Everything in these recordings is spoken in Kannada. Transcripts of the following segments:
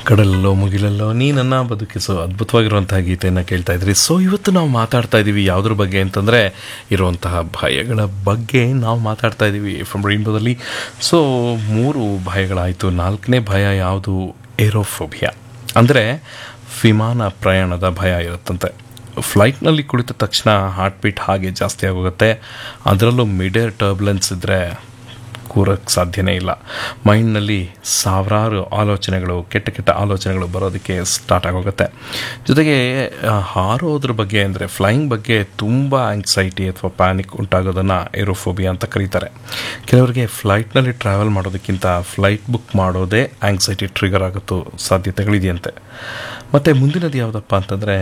ಕಡಲಲ್ಲೋ ಮುಗಿಲಲ್ಲೋ ನೀ ನನ್ನ ಬದುಕಿಸೋ ಅದ್ಭುತವಾಗಿರುವಂತಹ ಗೀತೆಯನ್ನು ಕೇಳ್ತಾ ಇದ್ರಿ ಸೊ ಇವತ್ತು ನಾವು ಮಾತಾಡ್ತಾ ಇದ್ದೀವಿ ಯಾವುದ್ರ ಬಗ್ಗೆ ಅಂತಂದರೆ ಇರುವಂತಹ ಭಯಗಳ ಬಗ್ಗೆ ನಾವು ಮಾತಾಡ್ತಾ ಇದ್ದೀವಿ ಫ್ರಮ್ ರೈನ್ಬೋದಲ್ಲಿ ಸೊ ಮೂರು ಭಯಗಳಾಯಿತು ನಾಲ್ಕನೇ ಭಯ ಯಾವುದು ಏರೋಫೋಬಿಯಾ ಅಂದರೆ ವಿಮಾನ ಪ್ರಯಾಣದ ಭಯ ಇರುತ್ತಂತೆ ಫ್ಲೈಟ್ನಲ್ಲಿ ಕುಳಿತ ತಕ್ಷಣ ಹಾರ್ಟ್ ಬೀಟ್ ಹಾಗೆ ಜಾಸ್ತಿ ಆಗೋಗುತ್ತೆ ಅದರಲ್ಲೂ ಮಿಡೇರ್ ಟರ್ಬುಲೆನ್ಸ್ ಇದ್ದರೆ ಕೂರಕ್ಕೆ ಸಾಧ್ಯನೇ ಇಲ್ಲ ಮೈಂಡ್ನಲ್ಲಿ ಸಾವಿರಾರು ಆಲೋಚನೆಗಳು ಕೆಟ್ಟ ಕೆಟ್ಟ ಆಲೋಚನೆಗಳು ಬರೋದಕ್ಕೆ ಸ್ಟಾರ್ಟ್ ಆಗೋಗುತ್ತೆ ಜೊತೆಗೆ ಆ, ಹಾರೋದ್ರ ಬಗ್ಗೆ ಅಂದರೆ ಫ್ಲೈಯಿಂಗ್ ಬಗ್ಗೆ ತುಂಬ ಆಂಗ್ಸೈಟಿ ಅಥವಾ ಪ್ಯಾನಿಕ್ ಉಂಟಾಗೋದನ್ನು ಏರೋಫೋಬಿಯಾ ಅಂತ ಕರೀತಾರೆ ಕೆಲವರಿಗೆ ಫ್ಲೈಟ್ನಲ್ಲಿ ಟ್ರಾವೆಲ್ ಮಾಡೋದಕ್ಕಿಂತ ಫ್ಲೈಟ್ ಬುಕ್ ಮಾಡೋದೇ ಆಂಗ್ಸೈಟಿ ಟ್ರಿಗರ್ ಆಗುತ್ತೋ ಸಾಧ್ಯತೆಗಳಿದೆಯಂತೆ ಮತ್ತು ಮುಂದಿನದು ಯಾವುದಪ್ಪ ಅಂತಂದರೆ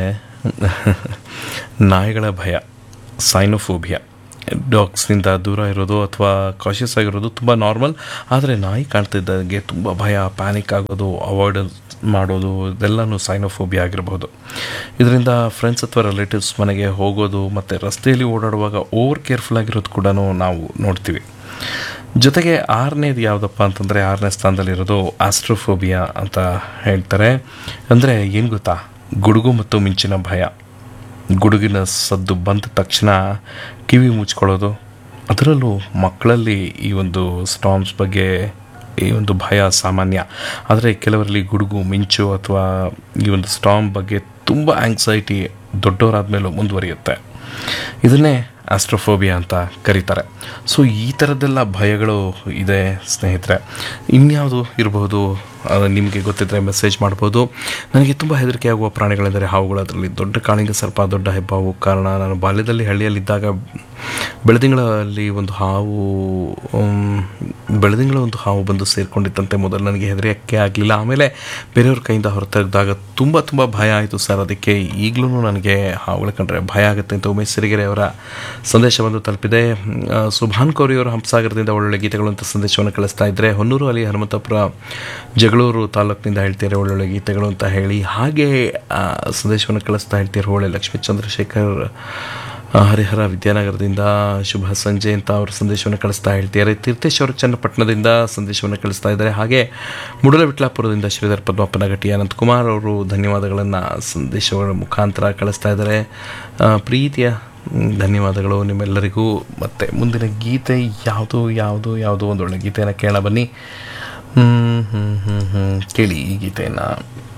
ನಾಯಿಗಳ ಭಯ ಸೈನೋಫೋಬಿಯಾ ಡಾಗ್ಸ್ನಿಂದ ದೂರ ಇರೋದು ಅಥವಾ ಕಾಶಿಯಸ್ ಆಗಿರೋದು ತುಂಬ ನಾರ್ಮಲ್ ಆದರೆ ನಾಯಿ ಕಾಣ್ತಿದ್ದಾಗೆ ತುಂಬ ಭಯ ಪ್ಯಾನಿಕ್ ಆಗೋದು ಅವಾಯ್ಡ್ ಮಾಡೋದು ಇದೆಲ್ಲನೂ ಸೈನೋಫೋಬಿಯಾ ಆಗಿರಬಹುದು ಇದರಿಂದ ಫ್ರೆಂಡ್ಸ್ ಅಥವಾ ರಿಲೇಟಿವ್ಸ್ ಮನೆಗೆ ಹೋಗೋದು ಮತ್ತು ರಸ್ತೆಯಲ್ಲಿ ಓಡಾಡುವಾಗ ಓವರ್ ಕೇರ್ಫುಲ್ ಆಗಿರೋದು ಕೂಡ ನಾವು ನೋಡ್ತೀವಿ ಜೊತೆಗೆ ಆರನೇದು ಯಾವುದಪ್ಪ ಅಂತಂದರೆ ಆರನೇ ಸ್ಥಾನದಲ್ಲಿರೋದು ಆಸ್ಟ್ರೋಫೋಬಿಯಾ ಅಂತ ಹೇಳ್ತಾರೆ ಅಂದರೆ ಏನು ಗೊತ್ತಾ ಗುಡುಗು ಮತ್ತು ಮಿಂಚಿನ ಭಯ ಗುಡುಗಿನ ಸದ್ದು ಬಂದ ತಕ್ಷಣ ಕಿವಿ ಮುಚ್ಕೊಳ್ಳೋದು ಅದರಲ್ಲೂ ಮಕ್ಕಳಲ್ಲಿ ಈ ಒಂದು ಸ್ಟಾಮ್ಸ್ ಬಗ್ಗೆ ಈ ಒಂದು ಭಯ ಸಾಮಾನ್ಯ ಆದರೆ ಕೆಲವರಲ್ಲಿ ಗುಡುಗು ಮಿಂಚು ಅಥವಾ ಈ ಒಂದು ಸ್ಟಾಮ್ ಬಗ್ಗೆ ತುಂಬ ಆಂಗ್ಸೈಟಿ ದೊಡ್ಡವರಾದ ಮೇಲೂ ಮುಂದುವರಿಯುತ್ತೆ ಇದನ್ನೇ ಆಸ್ಟ್ರೋಫೋಬಿಯಾ ಅಂತ ಕರೀತಾರೆ ಸೊ ಈ ಥರದ್ದೆಲ್ಲ ಭಯಗಳು ಇದೆ ಸ್ನೇಹಿತರೆ ಇನ್ಯಾವುದು ಇರಬಹುದು ಅದು ನಿಮಗೆ ಗೊತ್ತಿದ್ದರೆ ಮೆಸೇಜ್ ಮಾಡ್ಬೋದು ನನಗೆ ತುಂಬ ಹೆದರಿಕೆ ಆಗುವ ಪ್ರಾಣಿಗಳೆಂದರೆ ಹಾವುಗಳು ಅದರಲ್ಲಿ ದೊಡ್ಡ ಕಾಳಿಂಗ ಸರ್ಪ ದೊಡ್ಡ ಹೆಬ್ಬಾವು ಕಾರಣ ನಾನು ಬಾಲ್ಯದಲ್ಲಿ ಹಳ್ಳಿಯಲ್ಲಿದ್ದಾಗ ಬೆಳದಿಂಗಳಲ್ಲಿ ಒಂದು ಹಾವು ಉಮ್, ಬೆಳದಿಂಗಳ ಒಂದು ಹಾವು ಬಂದು ಸೇರಿಕೊಂಡಿತ್ತಂತೆ ಮೊದಲು ನನಗೆ ಹೆದರಿಕೆ ಆಗಲಿಲ್ಲ ಆಮೇಲೆ ಬೇರೆಯವ್ರ ಕೈಯಿಂದ ಹೊರತೆಗೆದಾಗ ತುಂಬ ತುಂಬ ಭಯ ಆಯಿತು ಸರ್ ಅದಕ್ಕೆ ಈಗಲೂ ನನಗೆ ಹಾವುಗಳು ಕಂಡ್ರೆ ಭಯ ಆಗುತ್ತೆ ಅಂತ ಉಮೇಶ್ ಸಿರಿಗೆರೆ ಅವರ ಸಂದೇಶ ಬಂದು ತಲುಪಿದೆ ಆ, ಸುಭಾನ್ ಕೌರಿ ಅವರು ಹಂಸಸಾಗರದಿಂದ ಒಳ್ಳೊಳ್ಳೆ ಗೀತೆಗಳು ಅಂತ ಸಂದೇಶವನ್ನು ಕಳಿಸ್ತಾ ಇದ್ದರೆ ಹೊನ್ನೂರು ಅಲ್ಲಿ ಹನುಮಂತಪುರ ಜಗಳೂರು ತಾಲೂಕಿನಿಂದ ಹೇಳ್ತಾರೆ ಒಳ್ಳೊಳ್ಳೆ ಗೀತೆಗಳು ಅಂತ ಹೇಳಿ ಹಾಗೆ ಆ, ಸಂದೇಶವನ್ನು ಕಳಿಸ್ತಾ ಹೇಳ್ತಾರೆ ಒಳ್ಳೆ ಲಕ್ಷ್ಮೀ ಚಂದ್ರಶೇಖರ್ ಆ, ಹರಿಹರ ವಿದ್ಯಾನಗರದಿಂದ ಶುಭ ಸಂಜೆ ಅಂತ ಅವರು ಸಂದೇಶವನ್ನು ಕಳಿಸ್ತಾ ಹೇಳ್ತಿದ್ದಾರೆ ತೀರ್ಥೇಶ್ವರ ಚನ್ನಪಟ್ಟಣದಿಂದ ಸಂದೇಶವನ್ನು ಕಳಿಸ್ತಾ ಇದ್ದಾರೆ ಹಾಗೆ ಮುಡಲವಿಟ್ಲಾಪುರದಿಂದ ಶ್ರೀಧರ್ ಪದ್ಮಪ್ಪನ ಗಟ್ಟಿ ಅನಂತಕುಮಾರ್ ಅವರು ಧನ್ಯವಾದಗಳನ್ನು ಸಂದೇಶಗಳ ಮುಖಾಂತರ ಕಳಿಸ್ತಾ ಇದ್ದಾರೆ ಆ, ಪ್ರೀತಿಯ ಮ್, ಧನ್ಯವಾದಗಳು ನಿಮ್ಮೆಲ್ಲರಿಗೂ ಮತ್ತು ಮುಂದಿನ ಗೀತೆ ಯಾವುದು ಯಾವುದು ಯಾವುದೋ ಒಂದು ಒಳ್ಳೆ ಗೀತೆಯನ್ನು ಕೇಳ ಬನ್ನಿ ಹ್ಮ್, ಹ್ಮ್, ಹ್ಮ್, ಹ್ಮ್. ಕೇಳಿ ಈ ಗೀತೆಯನ್ನು